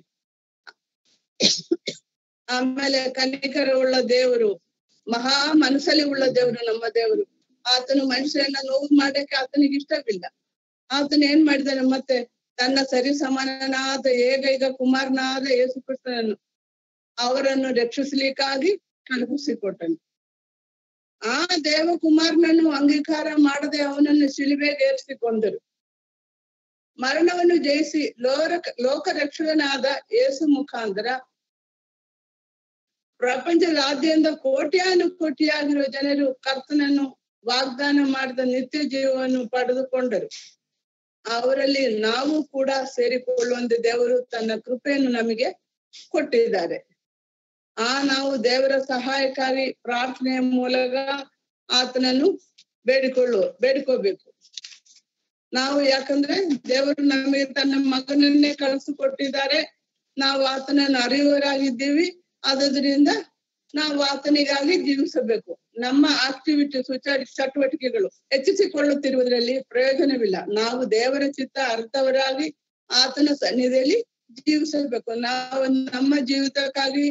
ಆಮೇಲೆ ಕನಿಕರ ಉಳ್ಳ ದೇವರು ಮಹಾ ಮನಸ್ಸಲ್ಲಿ ಉಳ್ಳ ದೇವರು ನಮ್ಮ ದೇವರು ಆತನು ಮನುಷ್ಯರನ್ನ ನೋವು ಮಾಡಕ್ಕೆ ಆತನಿಗೆ ಇಷ್ಟವಿಲ್ಲ ಆತನ ಏನ್ ಮಾಡಿದಾನೆ ಮತ್ತೆ ತನ್ನ ಸರಿ ಸಮಾನನಾದ ಏಕೈಕ ಕುಮಾರನಾದ ಯೇಸು ಕೃಷ್ಣನನ್ನು ಅವರನ್ನು ರಕ್ಷಿಸ್ಲಿಕ್ಕಾಗಿ ಕಲ್ಪಿಸಿಕೊಟ್ಟನು ಆ ದೇವಕುಮಾರನನ್ನು ಅಂಗೀಕಾರ ಮಾಡದೆ ಅವನನ್ನು ಶಿಲುಬೆಗೆ ಏರಿಸಿಕೊಂಡರು ಮರಣವನ್ನು ಜಯಿಸಿ ಲೋಕ ಲೋಕ ರಕ್ಷಕನಾದ ಯೇಸು ಮುಖಾಂತರ ಪ್ರಪಂಚದಾದ್ಯಂತ ಕೋಟ್ಯಾನು ಕೋಟಿಯಾಗಿರುವ ಜನರು ಕರ್ತನನ್ನು ವಾಗ್ದಾನ ಮಾಡಿದ ನಿತ್ಯ ಜೀವವನ್ನು ಪಡೆದುಕೊಂಡರು ಅವರಲ್ಲಿ ನಾವು ಕೂಡ ಸೇರಿಕೊಳ್ಳುವಂತೆ ದೇವರು ತನ್ನ ಕೃಪೆಯನ್ನು ನಮಗೆ ಕೊಟ್ಟಿದ್ದಾರೆ ಆ ನಾವು ದೇವರ ಸಹಾಯಕ್ಕಾಗಿ ಪ್ರಾರ್ಥನೆಯ ಮೂಲಕ ಆತನನ್ನು ಬೇಡಿಕೊಳ್ಳು ಬೇಡಿಕೋಬೇಕು ನಾವು ಯಾಕಂದ್ರೆ ದೇವರು ನಮಗೆ ತನ್ನ ಮಗನನ್ನೇ ಕಳಿಸಿಕೊಟ್ಟಿದ್ದಾರೆ ನಾವು ಆತನನ್ನು ಅರಿವರಾಗಿದ್ದೀವಿ ಆದ್ರಿಂದ ನಾವು ಆತನಿಗಾಗಿ ಜೀವಿಸಬೇಕು ನಮ್ಮ ಆಕ್ಟಿವಿಟಿ ಸುಚ ಚಟುವಟಿಕೆಗಳು ಹೆಚ್ಚಿಸಿಕೊಳ್ಳುತ್ತಿರುವುದರಲ್ಲಿ ಪ್ರಯೋಜನವಿಲ್ಲ ನಾವು ದೇವರ ಚಿತ್ತ ಅರ್ಥವರಾಗಿ ಆತನ ಸನ್ನಿಧಿಯಲ್ಲಿ ಜೀವಿಸಬೇಕು ನಾವು ನಮ್ಮ ಜೀವಿತಕ್ಕಾಗಿ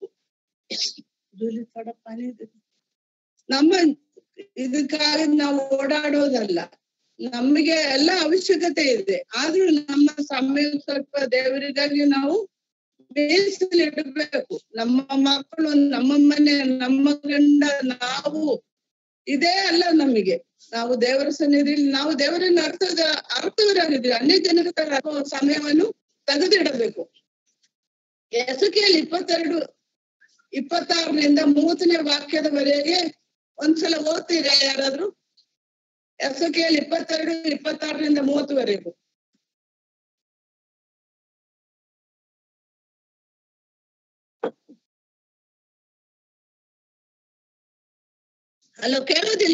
ನಮ್ಮ ಇದಕ್ಕಾಗಿ ನಾವು ಓಡಾಡೋದಲ್ಲ ನಮಗೆ ಎಲ್ಲ ಅವಶ್ಯಕತೆ ಇದೆ ಆದ್ರೂ ನಮ್ಮ ಸಮಯ ಸ್ವಲ್ಪ ದೇವರಿಗಾಗಿ ನಾವು ಮೀಸಲಿಡಬೇಕು ನಮ್ಮ ಮಕ್ಕಳು ನಮ್ಮ ಮನೆ ನಮ್ಮ ಗಂಡ ನಾವು ಇದೇ ಅಲ್ಲ ನಮಗೆ ನಾವು ದೇವರ ಸನ್ನಿಧಿಯಲ್ಲಿ ನಾವು ದೇವರನ್ನ ಅರ್ಥದ ಅರ್ಥವರಾಗಿದ್ದೀವಿ ಅನ್ಯ ಜನರ ತರ ಸಮಯವನ್ನು ತೆಗೆದಿಡಬೇಕು ಎಸಕಿಯಲ್ಲಿ ಇಪ್ಪತ್ತೆರಡು ಇಪ್ಪತ್ತಾರರಿಂದ ಮೂವತ್ತನೇ ವಾಕ್ಯದವರೆಗೆ ಒಂದ್ಸಲ ಓದ್ತೀರಾ ಯಾರಾದ್ರೂ ಎಸ್ ಕೆಲ್ ಇಪ್ಪತ್ತೆರಡು ಇಪ್ಪತ್ತಾರರಿಂದ ಮೂವತ್ತುವರೆಗೂ ಹಲೋ ಕೇಳುವುದಿಲ್ಲ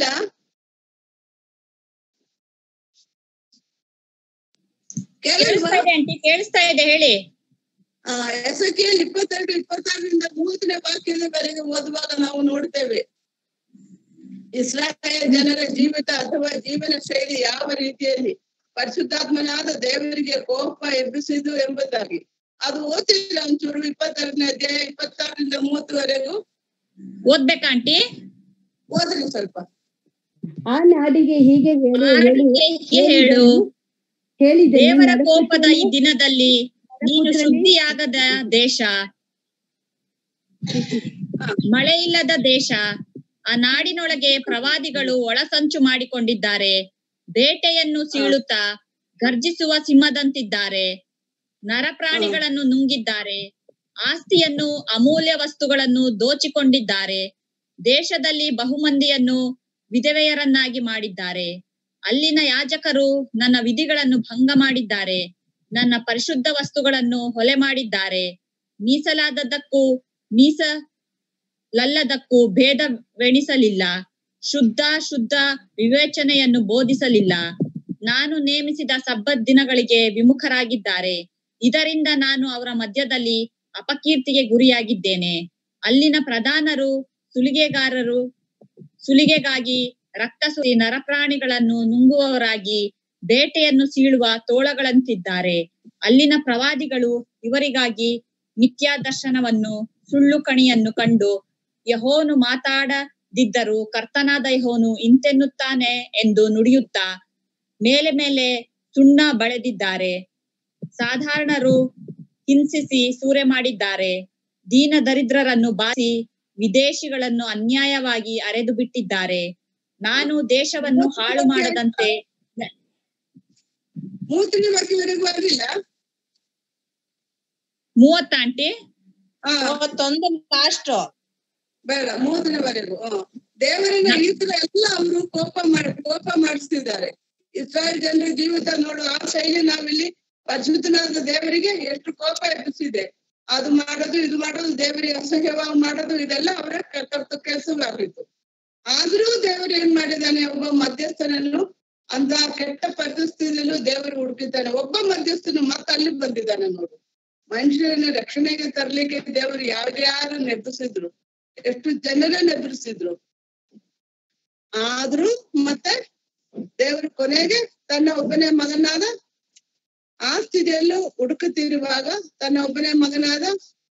ಕೇಳಿಲ್ವಾ ಕೇಳಿಸ್ತಾ ಇದೆ ಆಂಟಿ ಕೇಳಿಸ್ತಾ ಇದೆ ಹೇಳಿ ಎಸ್ ಕೆಲ್ ಇಪ್ಪತ್ತೆರಡು ಇಪ್ಪತ್ತಾರರಿಂದ ಮೂವತ್ತನೇ ವಾಕ್ಯದವರೆಗೆ ಓದುವಾಗ ನಾವು ನೋಡ್ತೇವೆ ಇಸ್ರಾಯೇಲ್ ಜನರ ಜೀವಿತ ಅಥವಾ ಜೀವನ ಶೈಲಿ ಯಾವ ರೀತಿಯಲ್ಲಿ ಪರಿಶುದ್ಧಾತ್ಮನಾದ ದೇವರಿಗೆ ಕೋಪ ಎಬ್ಬಿಸಿದು ಎಂಬುದಾಗಿ ಅದು ಓದ್ತಿಲ್ಲ ಒಂಚೂರು ಇಪ್ಪತ್ತೆರಡನೇ ಅಧ್ಯಾಯ ಇಪ್ಪತ್ತಾರರಿಂದ ಮೂವತ್ತುವರೆಗೂ ಓದ್ಬೇಕಾ ಆಂಟಿ ಓದ್ರಿ ಸ್ವಲ್ಪ ಆ ನಾಡಿಗೆ ಹೀಗೆ ಹೇಳು ಹೇಳು ಹೀಗೆ ಹೇಳು ಹೇಳಿದೆನು ದೇವರ ನರಪುತ್ರನೇ, ಕೋಪದ ಈ ದಿನದಲ್ಲಿ ನೀನು ಶುದ್ಧಿಯಾಗದ ದೇಶ ಮಳೆ ಇಲ್ಲದ ದೇಶ ಆ ನಾಡಿನೊಳಗೆ ಪ್ರವಾದಿಗಳು ಒಳಸಂಚು ಮಾಡಿಕೊಂಡಿದ್ದಾರೆ ಬೇಟೆಯನ್ನು ಸೀಳುತ್ತಾ ಗರ್ಜಿಸುವ ಸಿಂಹದಂತಿದ್ದಾರೆ ನರಪ್ರಾಣಿಗಳನ್ನು ನುಂಗಿದ್ದಾರೆ ಆಸ್ತಿಯನ್ನು ಅಮೂಲ್ಯ ವಸ್ತುಗಳನ್ನು ದೋಚಿಕೊಂಡಿದ್ದಾರೆ ದೇಶದಲ್ಲಿ ಬಹುಮಂದಿಯನ್ನು ವಿಧವೆಯರನ್ನಾಗಿ ಮಾಡಿದ್ದಾರೆ ಅಲ್ಲಿನ ಯಾಜಕರು ನನ್ನ ವಿಧಿಗಳನ್ನು ಭಂಗ ಮಾಡಿದ್ದಾರೆ ನನ್ನ ಪರಿಶುದ್ಧ ವಸ್ತುಗಳನ್ನು ಹೊಲೆ ಮಾಡಿದ್ದಾರೆ ಮೀಸಲಾದದ್ದಕ್ಕೂ ಮೀಸಲಲ್ಲದಕ್ಕೂ ಭೇದವೆಣಿಸಲಿಲ್ಲ ಶುದ್ಧ ಶುದ್ಧ ವಿವೇಚನೆಯನ್ನು ಬೋಧಿಸಲಿಲ್ಲ ನಾನು ನೇಮಿಸಿದ ಸಬ್ಬತ್ ದಿನಗಳಿಗೆ ವಿಮುಖರಾಗಿದ್ದಾರೆ ಇದರಿಂದ ನಾನು ಅವರ ಮಧ್ಯದಲ್ಲಿ ಅಪಕೀರ್ತಿಗೆ ಗುರಿಯಾಗಿದ್ದೇನೆ ಅಲ್ಲಿನ ಪ್ರಧಾನರು ಸುಲಿಗೆಗಾರರು ಸುಲಿಗೆಗಾಗಿ ರಕ್ತ ಸುರಿ ನರಪ್ರಾಣಿಗಳನ್ನು ನುಂಗುವವರಾಗಿ ಬೇಟೆಯನ್ನು ಸೀಳುವ ತೋಳಗಳಂತಿದ್ದಾರೆ ಅಲ್ಲಿನ ಪ್ರವಾದಿಗಳು ಇವರಿಗಾಗಿ ಮಿಥ್ಯಾ ದರ್ಶನವನ್ನು ಸುಳ್ಳು ಕಣಿಯನ್ನು ಕಂಡು ಯಹೋನು ಮಾತಾಡದಿದ್ದರೂ ಕರ್ತನಾದ ಯಹೋನು ಇಂತೆನ್ನುತ್ತಾನೆ ಎಂದು ನುಡಿಯುತ್ತಾ ಮೇಲೆ ಮೇಲೆ ಸುಣ್ಣ ಬಳೆದಿದ್ದಾರೆ ಸಾಧಾರಣರು ಹಿಂಸಿಸಿ ಸೂರೆ ಮಾಡಿದ್ದಾರೆ ದೀನ ದರಿದ್ರರನ್ನು ಬಾಸಿ ವಿದೇಶಿಗಳನ್ನು ಅನ್ಯಾಯವಾಗಿ ಅರೆದು ಬಿಟ್ಟಿದ್ದಾರೆ ನಾನು ದೇಶವನ್ನು ಹಾಳು ಮಾಡದಂತೆ ಮೂವತ್ತನೇ ವಾಕ್ಯವರೆಗೂ ಬರಲಿಲ್ಲ ಮೂವತ್ತ ಆಂಟಿ ಹಾ ಮೂವತ್ತೊಂದು ಲಾಸ್ಟ್ ಬೇಡ ಮೂವತ್ತನೇವರೆಗೂ ಹ್ಮ್. ದೇವರನ್ನ ಈ ತರ ಎಲ್ಲ ಅವರು ಕೋಪ ಮಾಡಿ ಕೋಪ ಮಾಡಿಸ್ತಿದ್ದಾರೆ ಇಸ್ರಾಯೇಲ್ ಜನರ ಜೀವಿತ ನೋಡು ಆ ಶೈಲಿ ನಾವಿಲ್ಲಿ ಪರಿಶುದ್ಧನಾದ ದೇವರಿಗೆ ಎಷ್ಟು ಕೋಪ ಎಬ್ಬಿಸಿದೆ ಅದು ಮಾಡೋದು ಇದು ಮಾಡೋದು ದೇವರಿಗೆ ಅಸಹ್ಯವಾಗಿ ಮಾಡೋದು ಇದೆಲ್ಲ ಅವರ ಕರ್ತ ಕೆಲಸವಾಗಿತ್ತು ಆದ್ರೂ ದೇವರು ಏನ್ ಮಾಡಿದಾನೆ ಒಬ್ಬ ಮಧ್ಯಸ್ಥನನ್ನು ಅಂತ ಕೆಟ್ಟ ಪರಿಸ್ಥಿತಿಯಲ್ಲೂ ದೇವರು ಹುಡುಕಿದ್ದಾನೆ ಒಬ್ಬ ಮಧ್ಯಸ್ಥನು ಮತ್ತೆ ಅಲ್ಲಿ ಬಂದಿದ್ದಾನೆ ನೋಡು ಮನುಷ್ಯರನ್ನ ರಕ್ಷಣೆಗೆ ತರ್ಲಿಕ್ಕೆ ದೇವರು ಯಾರ್ಯಾರು ನೆಬ್ಬಿಸಿದ್ರು ಎಷ್ಟು ಜನರನ್ನ ಎದುರಿಸಿದ್ರು ಆದ್ರೂ ಮತ್ತೆ ದೇವರು ಕೊನೆಗೆ ತನ್ನ ಒಬ್ಬನೇ ಮಗನಾದ ಆ ಸ್ಥಿತಿಯಲ್ಲೂ ಹುಡುಕುತ್ತಿರುವಾಗ ತನ್ನ ಒಬ್ಬನೇ ಮಗನಾದ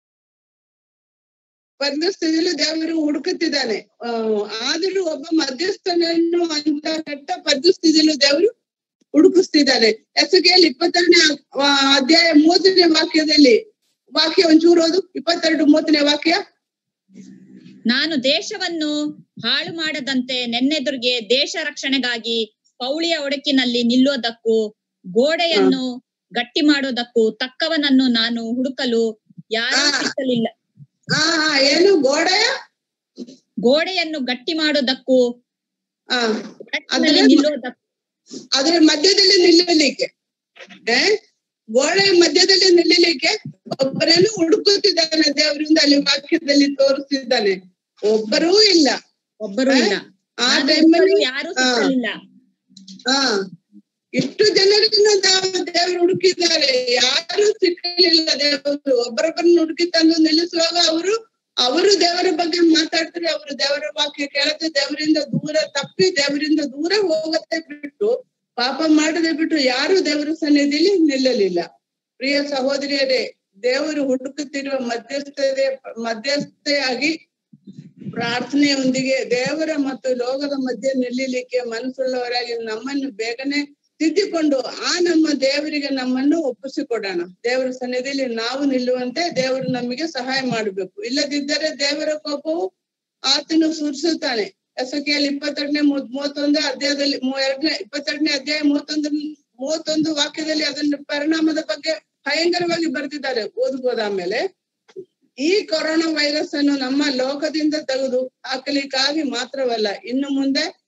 ಪರಿಸ್ಥಿತಿಯಲ್ಲೂ ದೇವರು ಹುಡುಕುತ್ತಿದ್ದಾನೆ ಆ, ಆದ್ರೂ ಒಬ್ಬ ಮಧ್ಯಸ್ಥನನ್ನು ಅಂತ ಕೆಟ್ಟ ಪರಿಸ್ಥಿತಿಯಲ್ಲೂ ದೇವರು ಹುಡುಕಿಸ್ತಿದ್ದಾನೆ ಎಸಗೆಯಲ್ಲಿ ಇಪ್ಪತ್ತೆರಡನೇ ಆ, ಅಧ್ಯಾಯ ಮೂವತ್ತನೇ ವಾಕ್ಯದಲ್ಲಿ ವಾಕ್ಯ ಒಂಚೂರು ಓದು ಇಪ್ಪತ್ತೆರಡು ಮೂವತ್ತನೇ ವಾಕ್ಯ ನಾನು ದೇಶವನ್ನು ಹಾಳು ಮಾಡದಂತೆ ನೆನ್ನೆದುರಿಗೆ ದೇಶ ರಕ್ಷಣೆಗಾಗಿ ಪೌಳಿಯ ಒಡಕಿನಲ್ಲಿ ನಿಲ್ಲುವುದಕ್ಕೂ ಗೋಡೆಯನ್ನು ಗಟ್ಟಿ ಮಾಡೋದಕ್ಕೂ ತಕ್ಕವನನ್ನು ನಾನು ಹುಡುಕಲು ಯಾರೂ ಆ. ಸಿಕ್ಕಲಿಲ್ಲ ಆ ಆ, ಏನು ಗೋಡೆಯ ಗೋಡೆಯನ್ನು ಗಟ್ಟಿ ಮಾಡೋದಕ್ಕೂ ಆ ಒಡಕಿನಲ್ಲಿ ಅದನ್ನ- ನಿಲ್ಲುವುದಕ್ಕೂ ಅದ್ರ ಮಧ್ಯದಲ್ಲಿ ನಿಲ್ಲಲಿಕ್ಕೆ ಏ? ಗೋಡೆಯ ಮಧ್ಯದಲ್ಲಿ ನಿಲ್ಲಲಿಕ್ಕೆ ಒಬ್ಬರನ್ನು ಹುಡುಕುತ್ತಿದ್ದಾನೆ ದೇವರಿಂದ ಅಲ್ಲಿ ವಾಕ್ಯದಲ್ಲಿ ತೋರಿಸ್ತಿದ್ದಾನೆ ಒಬ್ಬರೂ ಇಲ್ಲ ಒಬ್ಬರೂ ಇಲ್ಲ ಆ ನಾನು ಟೈಮಲ್ಲಿ ಹುಡುಕಲು ಯಾರೂ ಸಿಕ್ಕಲಿಲ್ಲ ಹಾ ಎಷ್ಟು ಜನರನ್ನ ನಾವು ದೇವರು ಹುಡುಕಿದ್ದಾರೆ ಯಾರು ಸಿಕ್ಕಲಿಲ್ಲ ದೇವರು ಒಬ್ಬರೊಬ್ಬರನ್ನ ಹುಡುಕಿ ತಂದು ನಿಲ್ಲಿಸುವಾಗ ಅವರು ಅವರು ದೇವರ ಬಗ್ಗೆ ಮಾತಾಡ್ತಾರೆ ಅವರು ದೇವರ ವಾಕ್ಯ ಕೇಳತ್ತೆ ದೇವರಿಂದ ದೂರ ತಪ್ಪಿ ದೇವರಿಂದ ದೂರ ಹೋಗತ್ತೆ ಬಿಟ್ಟು ಪಾಪ ಮಾಡದೆ ಬಿಟ್ಟು ಯಾರು ದೇವರ ಸನ್ನಿಧಿಲಿ ನಿಲ್ಲಲಿಲ್ಲ ಪ್ರಿಯ ಸಹೋದರಿಯರೇ ದೇವರು ಹುಡುಕುತ್ತಿರುವ ಮಧ್ಯಸ್ಥತೆ ಮಧ್ಯಸ್ಥೆಯಾಗಿ ಪ್ರಾರ್ಥನೆಯೊಂದಿಗೆ ದೇವರ ಮತ್ತು ಲೋಕದ ಮಧ್ಯೆ ನಿಲ್ಲಲಿಕ್ಕೆ ಮನಸ್ಸುಳ್ಳವರಾಗಿ ನಮ್ಮನ್ನು ಬೇಗನೆ ತಿದ್ದಿಕೊಂಡು ಆ ನಮ್ಮ ದೇವರಿಗೆ ನಮ್ಮನ್ನು ಒಪ್ಪಿಸಿಕೊಡೋಣ ದೇವರ ಸನ್ನಿಧಿಯಲ್ಲಿ ನಾವು ನಿಲ್ಲುವಂತೆ ದೇವರು ನಮಗೆ ಸಹಾಯ ಮಾಡಬೇಕು ಇಲ್ಲದಿದ್ದರೆ ದೇವರ ಕೋಪವು ಆತನು ಸುರಿಸುತ್ತಾನೆ ಎಸಕೆಯಲ್ಲಿ ಇಪ್ಪತ್ತೆರಡನೇ ಮೂವತ್- ಮೂವತ್ತೊಂದು ಅಧ್ಯಾಯದಲ್ಲಿ ಮೂ- ಎರಡನೇ ಇಪ್ಪತ್ತೆರಡನೇ ಅಧ್ಯಾಯ ಮೂವತ್ತೊಂದು ಮೂವತ್ತೊಂದು ವಾಕ್ಯದಲ್ಲಿ ಅದನ್ನ ಪರಿಣಾಮದ ಬಗ್ಗೆ ಭಯಂಕರವಾಗಿ ಬರ್ತಿದ್ದಾರೆ ಓದ್ಬೋದು ಆಮೇಲೆ ಈ ಕೊರೋನಾ ವೈರಸ್ ಅನ್ನು ನಮ್ಮ ಲೋಕದಿಂದ ತೆಗೆದು ಹಾಕಲಿಕ್ಕಾಗಿ ಮಾತ್ರವಲ್ಲ ಇನ್ನು ಮುಂದೆ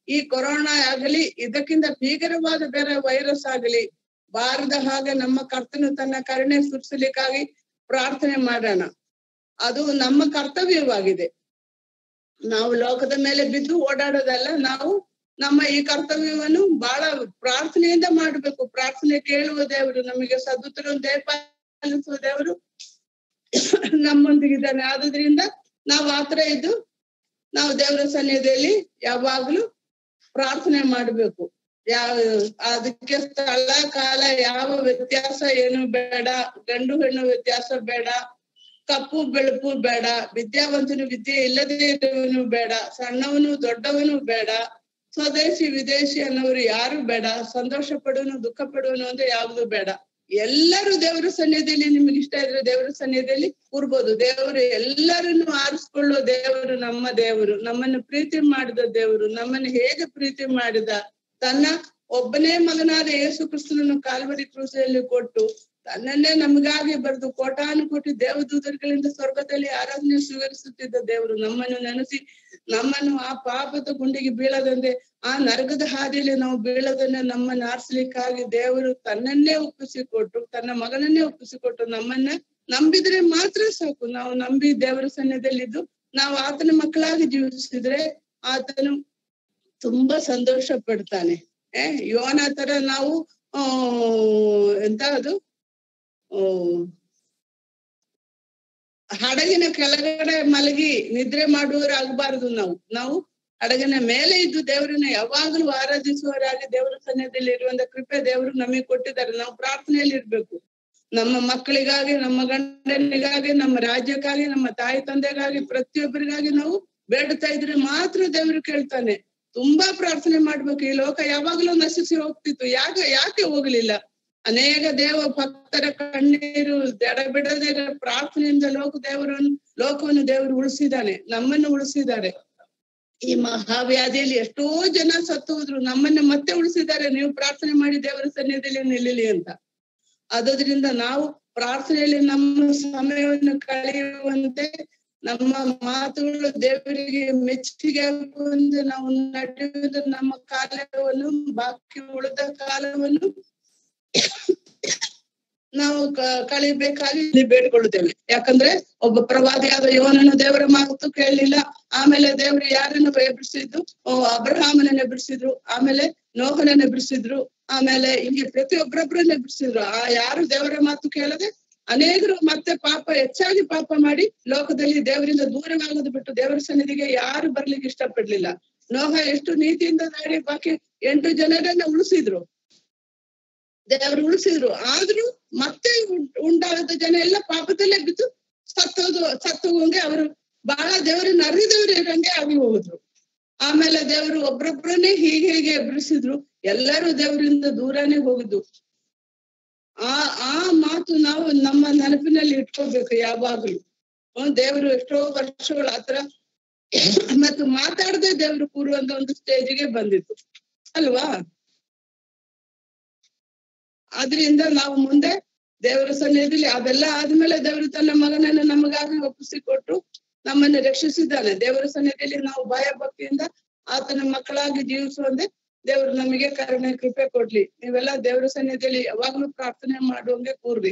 ಈ ಕೊರೋನಾ ಆಗಲಿ ಇದಕ್ಕಿಂತ ಭೀಕರವಾದ ಬೇರೆ ವೈರಸ್ ಆಗಲಿ ಬಾರದ ಹಾಗೆ ನಮ್ಮ ಕರ್ತನು ತನ್ನ ಕರುಣೆ ಸುರಿಸಲಿಕ್ಕಾಗಿ ಪ್ರಾರ್ಥನೆ ಮಾಡೋಣ ಅದು ನಮ್ಮ ಕರ್ತವ್ಯವಾಗಿದೆ ನಾವು ಲೋಕದ ಮೇಲೆ ಬಿದ್ದು ಓಡಾಡೋದಲ್ಲ ನಾವು ನಮ್ಮ ಈ ಕರ್ತವ್ಯವನ್ನು ಬಹಳ ಪ್ರಾರ್ಥನೆಯಿಂದ ಮಾಡಬೇಕು ಪ್ರಾರ್ಥನೆ ಕೇಳುವ ದೇವರು ನಮಗೆ ಸದುತ್ತರ ದಯಪಾಲಿಸುವ ದೇವರು ನಮ್ಮೊಂದಿಗಿದ್ದಾನೆ ಆದ್ರಿಂದ ನಾವು ಆತರ ಇದ್ದು ನಾವು ದೇವರ ಸನ್ನಿಧಿಯಲ್ಲಿ ಯಾವಾಗ್ಲೂ ಪ್ರಾರ್ಥನೆ ಮಾಡ್ಬೇಕು ಯಾವ ಅದಕ್ಕೆ ಸ್ಥಳ ಕಾಲ ಯಾವ ವ್ಯತ್ಯಾಸ ಏನು ಬೇಡ ಗಂಡು ಹೆಣ್ಣು ವ್ಯತ್ಯಾಸ ಬೇಡ ಕಪ್ಪು ಬೆಳಪು ಬೇಡ ವಿದ್ಯಾವಂತನು ವಿದ್ಯೆ ಇಲ್ಲದೆ ಇರುವನು ಬೇಡ ಸಣ್ಣವನು ದೊಡ್ಡವನು ಬೇಡ ಸ್ವದೇಶಿ ವಿದೇಶಿ ಅನ್ನೋರು ಯಾರು ಬೇಡ ಸಂತೋಷ ಪಡುವನು ದುಃಖ ಪಡುವನು ಅಂದ್ರೆ ಯಾವ್ದು ಬೇಡ ಎಲ್ಲರೂ ದೇವರ ಸನ್ನಿಧಿಯಲ್ಲಿ ನಿಮ್ಗೆ ಇಷ್ಟ ಇದ್ರೆ ದೇವರ ಸನ್ನಿಧಿಯಲ್ಲಿ ಕೂರ್ಬೋದು ದೇವರು ಎಲ್ಲರನ್ನು ಆರಿಸ್ಕೊಳ್ಳೋ ದೇವರು ನಮ್ಮ ದೇವರು ನಮ್ಮನ್ನು ಪ್ರೀತಿ ಮಾಡಿದ ದೇವರು ನಮ್ಮನ್ನು ಹೇಗೆ ಪ್ರೀತಿ ಮಾಡಿದ ತನ್ನ ಒಬ್ಬನೇ ಮಗನಾದ ಯೇಸು ಕ್ರಿಸ್ತನನ್ನು ಕಾಲ್ವರಿ ಕ್ರೂಸೆಯಲ್ಲಿ ಕೊಟ್ಟು ತನ್ನನ್ನೇ ನಮಗಾಗಿ ಬರೆದು ಕೋಟಾನು ಕೋಟಿ ದೇವದೂತರುಗಳಿಂದ ಸ್ವರ್ಗದಲ್ಲಿ ಆರಾಧನೆ ಸ್ವೀಕರಿಸುತ್ತಿದ್ದ ದೇವರು ನಮ್ಮನ್ನು ನೆನೆಸಿ ನಮ್ಮನ್ನು ಆ ಪಾಪದ ಗುಂಡಿಗೆ ಬೀಳದಂತೆ ಆ ನರಕದ ಹಾದಿಯಲ್ಲಿ ನಾವು ಬೀಳದನ್ನ ನಮ್ಮನ್ನ ಆರಿಸ್ಲಿಕ್ಕಾಗಿ ದೇವರು ತನ್ನನ್ನೇ ಒಪ್ಪಿಸಿಕೊಟ್ಟು ತನ್ನ ಮಗನನ್ನೇ ಒಪ್ಪಿಸಿಕೊಟ್ಟು ನಮ್ಮನ್ನ ನಂಬಿದ್ರೆ ಮಾತ್ರ ಸಾಕು ನಾವು ನಂಬಿ ದೇವರ ಸನ್ನಿಧಿಯಲ್ಲಿದ್ದು ನಾವು ಆತನ ಮಕ್ಕಳಾಗಿ ಜೀವಿಸಿದ್ರೆ ಆತನು ತುಂಬಾ ಸಂತೋಷ ಪಡ್ತಾನೆ ಏ ಯೋನ ತರ ನಾವು ಆ ಎಂತ ಅದು ಆ, ಹಡಗಿನ ಕೆಳಗಡೆ ಮಲಗಿ ನಿದ್ರೆ ಮಾಡುವವರಾಗಬಾರದು ನಾವು ನಾವು ಹಡಗಿನ ಮೇಲೆ ಇದ್ದು ದೇವರನ್ನ ಯಾವಾಗಲೂ ಆರಾಧಿಸುವವರಾಗಿ ದೇವರ ಸನ್ನಿಧಿಯಲ್ಲಿ ಇರುವಂತ ಕೃಪೆ ದೇವರು ನಮಗೆ ಕೊಟ್ಟಿದ್ದಾರೆ ನಾವು ಪ್ರಾರ್ಥನೆಯಲ್ಲಿ ಇರ್ಬೇಕು ನಮ್ಮ ಮಕ್ಕಳಿಗಾಗಿ ನಮ್ಮ ಗಂಡನಿಗಾಗಿ ನಮ್ಮ ರಾಜ್ಯಕ್ಕಾಗಿ ನಮ್ಮ ತಾಯಿ ತಂದೆಗಾಗಿ ಪ್ರತಿಯೊಬ್ಬರಿಗಾಗಿ ನಾವು ಬೇಡುತ್ತಾ ಇದ್ರೆ ಮಾತ್ರ ದೇವರು ಕೇಳ್ತಾನೆ ತುಂಬಾ ಪ್ರಾರ್ಥನೆ ಮಾಡ್ಬೇಕು ಈ ಲೋಕ ಯಾವಾಗ್ಲೂ ನಶಿಸಿ ಹೋಗ್ತಿತ್ತು ಯಾಕೆ ಯಾಕೆ ಹೋಗ್ಲಿಲ್ಲ ಅನೇಕ ದೇವ ಭಕ್ತರ ಕಣ್ಣೀರು ಎಡಬಿಡದೆ ಪ್ರಾರ್ಥನೆಯಿಂದ ಲೋಕ ದೇವರನ್ನು ಲೋಕವನ್ನು ದೇವರು ಉಳಿಸಿದ್ದಾನೆ ನಮ್ಮನ್ನು ಉಳಿಸಿದ್ದಾರೆ ಈ ಮಹಾವ್ಯಾಧಿಯಲ್ಲಿ ಎಷ್ಟೋ ಜನ ಸತ್ತು ಹೋದ್ರು ನಮ್ಮನ್ನ ಮತ್ತೆ ಉಳಿಸಿದ್ದಾರೆ ನೀವು ಪ್ರಾರ್ಥನೆ ಮಾಡಿ ದೇವರ ಸನ್ನಿಧಿಯಲ್ಲಿ ನಿಲ್ಲಲಿ ಅಂತ ಆದ್ರಿಂದ ನಾವು ಪ್ರಾರ್ಥನೆಯಲ್ಲಿ ನಮ್ಮ ಸಮಯವನ್ನು ಕಳೆಯುವಂತೆ ನಮ್ಮ ಮಾತುಗಳು ದೇವರಿಗೆ ಮೆಚ್ಚುಗೆ ಆಗುವಂತೆ ನಾವು ನಡೆಯುವುದು ನಮ್ಮ ಕಾಲವನ್ನು ಬಾಕಿ ಉಳಿದ ಕಾಲವನ್ನು ನಾವು ಕ- ಕಳಿಬೇಕಾಗಿ ಇಲ್ಲಿ ಬೇಡಿಕೊಳ್ಳುತ್ತೇವೆ ಯಾಕಂದ್ರೆ ಒಬ್ಬ ಪ್ರವಾದಿಯಾದ ಯೋನನು ದೇವರ ಮಾತು ಕೇಳಲಿಲ್ಲ ಆಮೇಲೆ ದೇವರು ಯಾರನ್ನು ಎಬ್ಬಿಸಿದ್ದು ಓ, ಅಬ್ರಹಾಮನನ್ನ ಎಬ್ಬಿಸಿದ್ರು ಆಮೇಲೆ ನೋಹನನ್ನ ಎಬ್ಬಿಸಿದ್ರು ಆಮೇಲೆ ಹಿಂಗೆ ಪ್ರತಿಯೊಬ್ಬರೊಬ್ಬರನ್ನ ಎಬ್ಬಿಸಿದ್ರು ಆ ಯಾರು ದೇವರ ಮಾತು ಕೇಳದೆ ಅನೇಕರು ಮತ್ತೆ ಪಾಪ ಹೆಚ್ಚಾಗಿ ಪಾಪ ಮಾಡಿ ಲೋಕದಲ್ಲಿ ದೇವರಿಂದ ದೂರವಾಗೋದು ಬಿಟ್ಟು ದೇವರ ಸನ್ನಿಧಿಗೆ ಯಾರು ಬರ್ಲಿಕ್ಕೆ ಇಷ್ಟಪಡ್ಲಿಲ್ಲ ನೋಹ ಎಷ್ಟು ನೀತಿಯಿಂದ ದಾಡಿ ಬಾಕಿ ಎಂಟು ಜನರನ್ನ ಉಳಿಸಿದ್ರು ದೇವರು ಉಳಿಸಿದ್ರು ಆದ್ರೂ ಮತ್ತೆ ಉಂ- ಉಂಟಾದ ಜನ ಎಲ್ಲ ಪಾಪದಲ್ಲೇ ಬಿದ್ದು ಸತ್ತೋದು ಸತ್ತು ಹೋಗಂಗೆ ಅವರು ಬಹಳ ದೇವರನ್ನ ಅರಿದವ್ರು ಇರಂಗೆ ಆಗಿ ಹೋದ್ರು ಆಮೇಲೆ ದೇವರು ಒಬ್ರೊಬ್ರನ್ನೇ ಹೀಗೆ ಹೀಗೆ ಎಬ್ರಿಸಿದ್ರು ಎಲ್ಲರೂ ದೇವರಿಂದ ದೂರನೇ ಹೋಗಿದ್ದು ಆ ಆ ಮಾತು ನಾವು ನಮ್ಮ ನೆನಪಿನಲ್ಲಿ ಇಟ್ಕೋಬೇಕು ಯಾವಾಗ್ಲೂ ಹ್ಮ್, ದೇವರು ಎಷ್ಟೋ ವರ್ಷಗಳ ಹತ್ರ ಮತ್ತು ಮಾತಾಡದೆ ದೇವರು ಕೂರುವಂತ ಒಂದು ಸ್ಟೇಜಿಗೆ ಬಂದಿತ್ತು ಅಲ್ವಾ ಆದ್ರಿಂದ ನಾವು ಮುಂದೆ ದೇವರ ಸನ್ನಿಧಿಯಲ್ಲಿ ಅದೆಲ್ಲ ಆದ್ಮೇಲೆ ದೇವರು ತನ್ನ ಮಗನನ್ನು ನಮಗಾಗಿ ಒಪ್ಪಿಸಿಕೊಟ್ಟು ನಮ್ಮನ್ನು ರಕ್ಷಿಸಿದ್ದಾನೆ ದೇವರ ಸನ್ನಿಧಿಯಲ್ಲಿ ನಾವು ಭಯ ಭಕ್ತಿಯಿಂದ ಆತನ ಮಕ್ಕಳಾಗಿ ಜೀವಿಸುವಂತೆ ದೇವರು ನಮಗೆ ಕರುಣೆ ಕೃಪೆ ಕೊಡ್ಲಿ ನೀವೆಲ್ಲ ದೇವರ ಸನ್ನಿಧಿಯಲ್ಲಿ ಯಾವಾಗ್ಲೂ ಪ್ರಾರ್ಥನೆ ಮಾಡುವಂಗೆ ಕೂರ್ರಿ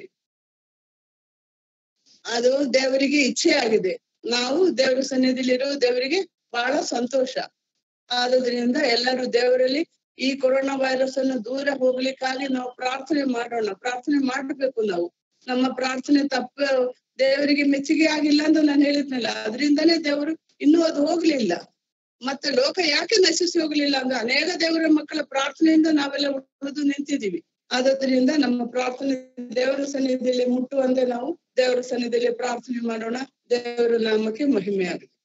ಅದು ದೇವರಿಗೆ ಇಚ್ಛೆ ಆಗಿದೆ ನಾವು ದೇವರ ಸನ್ನಿಧಿಯಲ್ಲಿ ಇರೋ ದೇವರಿಗೆ ಬಹಳ ಸಂತೋಷ ಆದ್ರಿಂದ ಎಲ್ಲರೂ ದೇವರಲ್ಲಿ ಈ ಕೊರೋನಾ ವೈರಸ್ ಅನ್ನು ದೂರ ಹೋಗ್ಲಿಕ್ಕಾಗಿ ನಾವು ಪ್ರಾರ್ಥನೆ ಮಾಡೋಣ ಪ್ರಾರ್ಥನೆ ಮಾಡ್ಬೇಕು ನಾವು ನಮ್ಮ ಪ್ರಾರ್ಥನೆ ತಪ್ಪ ದೇವರಿಗೆ ಮೆಚ್ಚುಗೆ ಆಗಿಲ್ಲ ಅಂತ ನಾನು ಹೇಳಿದ್ನಲ್ಲ ಅದರಿಂದನೇ ದೇವರು ಇನ್ನೂ ಅದು ಹೋಗ್ಲಿಲ್ಲ ಮತ್ತೆ ಲೋಕ ಯಾಕೆ ನಶಿಸಿ ಹೋಗ್ಲಿಲ್ಲ ಅಂದ್ರೆ ಅನೇಕ ದೇವರ ಮಕ್ಕಳ ಪ್ರಾರ್ಥನೆಯಿಂದ ನಾವೆಲ್ಲ ಉಳಿದು ನಿಂತಿದೀವಿ ಆದ್ರಿಂದ ನಮ್ಮ ಪ್ರಾರ್ಥನೆ ದೇವರ ಸನ್ನಿಧಿಯಲ್ಲಿ ಮುಟ್ಟುವಂತೆ ನಾವು ದೇವರ ಸನ್ನಿಧಿಯಲ್ಲಿ ಪ್ರಾರ್ಥನೆ ಮಾಡೋಣ ದೇವರ ನಾಮಕ್ಕೆ ಮಹಿಮೆ ಆಗುತ್ತೆ